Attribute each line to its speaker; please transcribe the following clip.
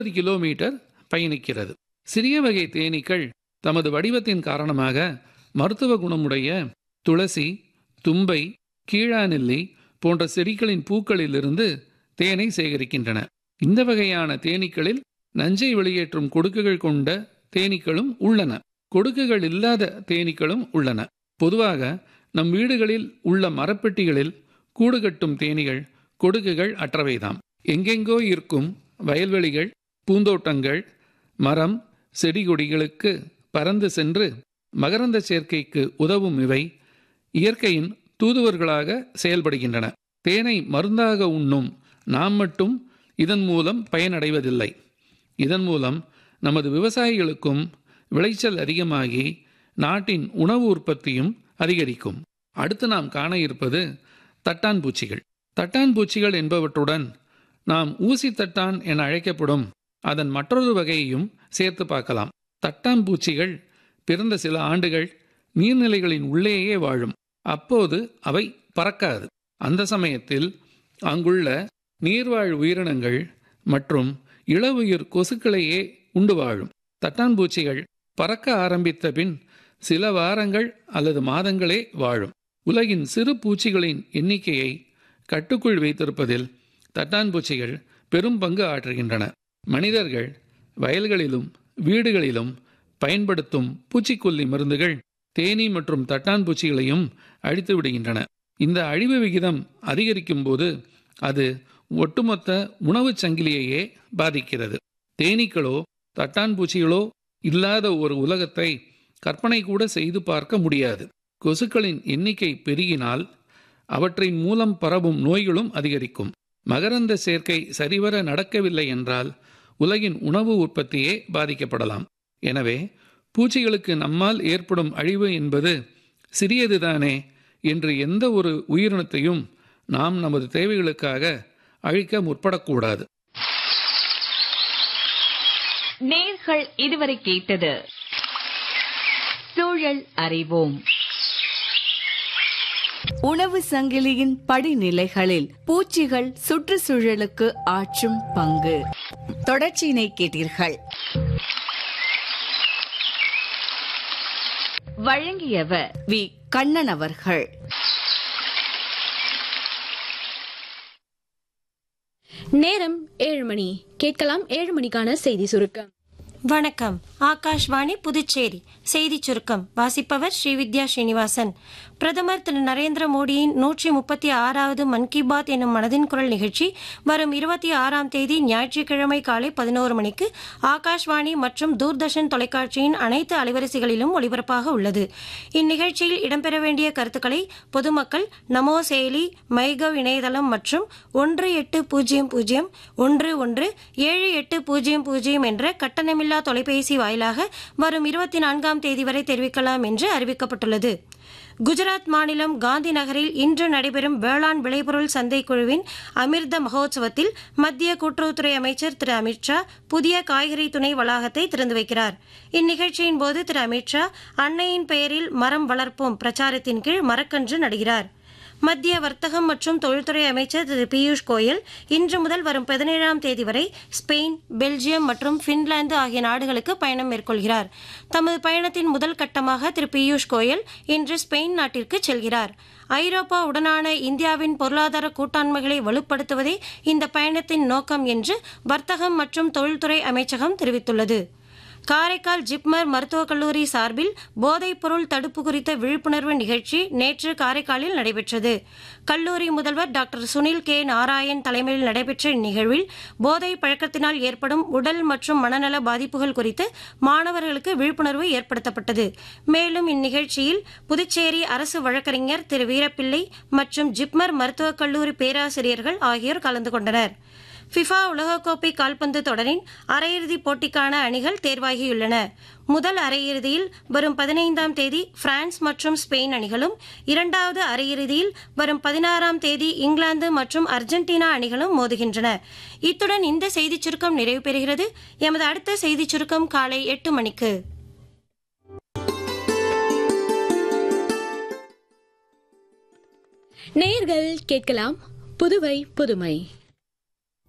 Speaker 1: kilometre பயணிக்கிறது சிறிய வகை தேனீக்கள் தமது வடிவத்தின் காரணமாக மருத்துவ குணமுடைய துளசி தும்பை கீழாநெல்லி போன்ற செடிகளின் பூக்களிலிருந்து தேனை சேகரிக்கின்றன இந்த வகையான தேனீக்களில் நஞ்சை வெளியேற்றும் கொடுக்குகள் கொண்ட தேனீக்களும் உள்ளன கொடுக்குகள் இல்லாத தேனீக்களும் உள்ளன பொதுவாக நம் வீடுகளில் உள்ள மரப்பெட்டிகளில் கூடு கட்டும் தேனீகள் கொடுக்குகள் அற்றவைதாம் எங்கெங்கோ இருக்கும் வயல்வெளிகள் பூந்தோட்டங்கள் மரம் செடி கொடிகளுக்கு பறந்து சென்று மகரந்த சேர்க்கைக்கு உதவும் இவை இயற்கையின் தூதுவர்களாக செயல்படுகின்றன தேனை மருந்தாக உண்ணும் நாம் மட்டும் இதன் மூலம் பயனடைவதில்லை இதன் மூலம் நமது விவசாயிகளுக்கும் விளைச்சல் அதிகமாகி நாட்டின் உணவு உற்பத்தியும் அதிகரிக்கும் அடுத்து நாம் காண இருப்பது தட்டான் பூச்சிகள் தட்டான் பூச்சிகள் என்பவற்றுடன் நாம் ஊசி தட்டான் என அழைக்கப்படும் அதன் மற்றொரு வகையையும் சேர்த்து பார்க்கலாம் தட்டான் பூச்சிகள் பிறந்த சில ஆண்டுகள் நீர்நிலைகளின் உள்ளேயே வாழும் அப்போது அவை பறக்காது அந்த சமயத்தில் அங்குள்ள நீர்வாழ் உயிரினங்கள் மற்றும் இளவுயிர் கொசுக்களையே உண்டு வாழும் தட்டான் பூச்சிகள் பறக்க ஆரம்பித்த பின் சில வாரங்கள் அல்லது மாதங்களே வாழும் உலகின் சிறு பூச்சிகளின் எண்ணிக்கையை கட்டுக்குள் வைத்திருப்பதில் தட்டான் பூச்சிகள் பெரும் பங்கு ஆற்றுகின்றன மனிதர்கள் வயல்களிலும் வீடுகளிலும் பயன்படுத்தும் பூச்சிக்கொல்லி மருந்துகள் தேனீ மற்றும் தட்டான் பூச்சிகளையும் அழித்து விடுகின்றன இந்த அழிவு விகிதம் அதிகரிக்கும் போது அது ஒட்டுமொத்த உணவுச் சங்கிலியையே பாதிக்கிறது தேனீக்களோ தட்டான் பூச்சிகளோ இல்லாத ஒரு உலகத்தை கற்பனை கூட செய்து பார்க்க முடியாது கொசுக்களின் எண்ணிக்கை பெருகினால் அவற்றின் மூலம் பரவும் நோய்களும் அதிகரிக்கும் மகரந்த சேர்க்கை சரிவர நடக்கவில்லை என்றால் உலகின் உணவு உற்பத்தியே பாதிக்கப்படலாம் எனவே பூச்சிகளுக்கு நம்மால் ஏற்படும் அழிவு என்பது சிறியதுதானே என்று எந்த ஒரு உயிரினத்தையும் நாம் நமது தேவைகளுக்காக அழிக்க முற்படக்கூடாது
Speaker 2: நேர்கள் இதுவரை கேட்டது சூழல் அறிவோம்
Speaker 3: உணவு சங்கிலியின் படிநிலைகளில் பூச்சிகள் சுற்றுச்சூழலுக்கு ஆற்றும் பங்கு தொடர்ச்சியினை கேட்டீர்கள்
Speaker 2: வழங்கியவர்
Speaker 3: வி கண்ணன் அவர்கள்
Speaker 4: நேரம் ஏழு மணி கேட்கலாம் ஏழு மணிக்கான செய்தி சுருக்கம்
Speaker 5: வணக்கம் ஆகாஷ்வாணி புதுச்சேரி செய்தி சுருக்கம் வாசிப்பவர் ஸ்ரீவித்யா ஸ்ரீனிவாசன் பிரதமர் திரு நரேந்திர மோடியின் நூற்றி முப்பத்தி ஆறாவது மன் கி பாத் எனும் மனதின் குரல் நிகழ்ச்சி வரும் இருபத்தி ஆறாம் தேதி ஞாயிற்றுக்கிழமை காலை பதினோரு மணிக்கு ஆகாஷ்வாணி மற்றும் தூர்தர்ஷன் தொலைக்காட்சியின் அனைத்து அலைவரிசைகளிலும் ஒளிபரப்பாக உள்ளது இந்நிகழ்ச்சியில் இடம்பெற வேண்டிய கருத்துக்களை பொதுமக்கள் நமோ செயலி மைகவ் இணையதளம் மற்றும் ஒன்று எட்டு பூஜ்ஜியம் பூஜ்ஜியம் ஒன்று ஒன்று ஏழு எட்டு பூஜ்ஜியம் பூஜ்ஜியம் என்ற கட்டணமில்லா தொலைபேசி வாயிலாக வரும் இருபத்தி நான்காம் தேதி வரை தெரிவிக்கலாம் என்று அறிவிக்கப்பட்டுள்ளது குஜராத் மாநிலம் காந்தி நகரில் இன்று நடைபெறும் வேளாண் விளைபொருள் சந்தை குழுவின் அமிர்த மகோத்சவத்தில் மத்திய கூட்டுறவுத்துறை அமைச்சர் திரு அமித்ஷா புதிய காய்கறி துணை வளாகத்தை திறந்து வைக்கிறார் இந்நிகழ்ச்சியின் போது திரு அமித்ஷா அன்னையின் பெயரில் மரம் வளர்ப்போம் பிரச்சாரத்தின் கீழ் மரக்கன்று நடுகிறார் மத்திய வர்த்தகம் மற்றும் தொழில்துறை அமைச்சர் திரு பியூஷ் கோயல் இன்று முதல் வரும் பதினேழாம் தேதி வரை ஸ்பெயின் பெல்ஜியம் மற்றும் பின்லாந்து ஆகிய நாடுகளுக்கு பயணம் மேற்கொள்கிறார் தமது பயணத்தின் முதல் கட்டமாக திரு பியூஷ் கோயல் இன்று ஸ்பெயின் நாட்டிற்கு செல்கிறார் ஐரோப்பா உடனான இந்தியாவின் பொருளாதார கூட்டாண்மைகளை வலுப்படுத்துவதே இந்த பயணத்தின் நோக்கம் என்று வர்த்தகம் மற்றும் தொழில்துறை அமைச்சகம் தெரிவித்துள்ளது காரைக்கால் ஜிப்மர் மருத்துவக் கல்லூரி சார்பில் போதைப்பொருள் தடுப்பு குறித்த விழிப்புணர்வு நிகழ்ச்சி நேற்று காரைக்காலில் நடைபெற்றது கல்லூரி முதல்வர் டாக்டர் சுனில் கே நாராயண் தலைமையில் நடைபெற்ற இந்நிகழ்வில் போதை பழக்கத்தினால் ஏற்படும் உடல் மற்றும் மனநல பாதிப்புகள் குறித்து மாணவர்களுக்கு விழிப்புணர்வு ஏற்படுத்தப்பட்டது மேலும் இந்நிகழ்ச்சியில் புதுச்சேரி அரசு வழக்கறிஞர் திரு வீரப்பிள்ளை மற்றும் ஜிப்மர் மருத்துவக் கல்லூரி பேராசிரியர்கள் ஆகியோர் கலந்து கொண்டனர் ஃபிஃபா உலகக்கோப்பை கால்பந்து தொடரின் அரையிறுதிப் போட்டிக்கான அணிகள் தேர்வாகியுள்ளன முதல் அரையிறுதியில் வரும் பதினைந்தாம் தேதி பிரான்ஸ் மற்றும் ஸ்பெயின் அணிகளும் இரண்டாவது அரையிறுதியில் வரும் பதினாறாம் தேதி இங்கிலாந்து மற்றும் அர்ஜென்டினா அணிகளும் மோதுகின்றன இத்துடன் இந்த செய்திச் சுருக்கம் நிறைவு பெறுகிறது எமது அடுத்த செய்திச் சுருக்கம் காலை எட்டு மணிக்கு
Speaker 4: நேயர்கள் கேட்கலாம் புதுவை புதுமை